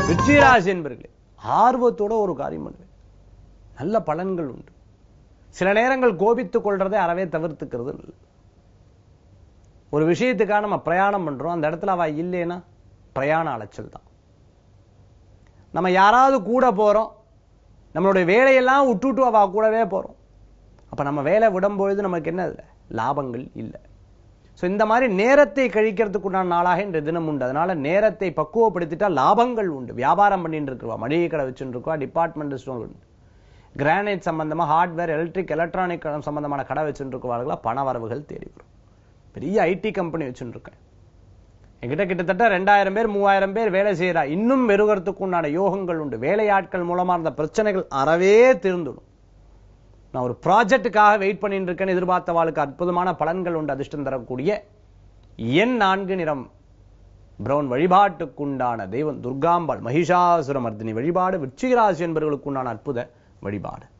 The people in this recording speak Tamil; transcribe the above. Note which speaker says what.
Speaker 1: விருச்சிகராசி என்பர்களே ஆர்வத்தோட ஒரு காரியம் பண்ணுவேன் நல்ல பலன்கள் உண்டு சில நேரங்கள் கோபித்துக் கொள்றதை அறவே தவிர்த்துக்கிறது நல்லது ஒரு விஷயத்துக்காக நம்ம பிரயாணம் பண்றோம் அந்த இடத்துல அவ இல்லைன்னா பிரயாண அலைச்சல் தான் நம்ம யாராவது கூட போறோம் நம்மளுடைய வேலையெல்லாம் விட்டுட்டு அவ கூடவே போறோம் அப்ப நம்ம வேலை விடும்பொழுது நமக்கு என்ன அதுல லாபங்கள் இல்லை ஸோ இந்த மாதிரி நேரத்தை கழிக்கிறதுக்குண்டான நாளாக இன்றைய தினம் உண்டு அதனால நேரத்தை பக்குவப்படுத்திட்டா லாபங்கள் உண்டு வியாபாரம் பண்ணிட்டு இருக்குவா மளிகை கடை வச்சுட்டு இருக்கா டிபார்ட்மெண்ட் ஸ்டோர் உண்டு கிரானைட் சம்பந்தமா ஹார்ட்வேர் எலக்ட்ரிக் எலக்ட்ரானிக் சம்பந்தமான கடை வச்சுட்டு இருக்கவார்களா பண வரவுகள் தேடி வரும் பெரிய ஐடி கம்பெனி வச்சுட்டு இருக்கேன் என்கிட்ட கிட்டத்தட்ட ரெண்டாயிரம் பேர் மூவாயிரம் பேர் வேலை செய்யறா இன்னும் வெறுகிறதுக்கு உண்டான யோகங்கள் உண்டு வேலையாட்கள் மூலமா இருந்த பிரச்சனைகள் அறவே தீர்ந்துடும் நான் ஒரு ப்ராஜெக்ட்டுக்காக வெயிட் பண்ணிட்டு இருக்கேன்னு எதிர்பார்த்தவாளுக்கு அற்புதமான பலன்கள் உண்டு அதிர்ஷ்டம் தரக்கூடிய எண் நான்கு நிறம் பிரவுன் வழிபாட்டுக்குண்டான தெய்வம் துர்காம்பாள் மகிஷாசுரமர்தினி வழிபாடு விருச்சிகராசி என்பவர்களுக்கு உண்டான அற்புத வழிபாடு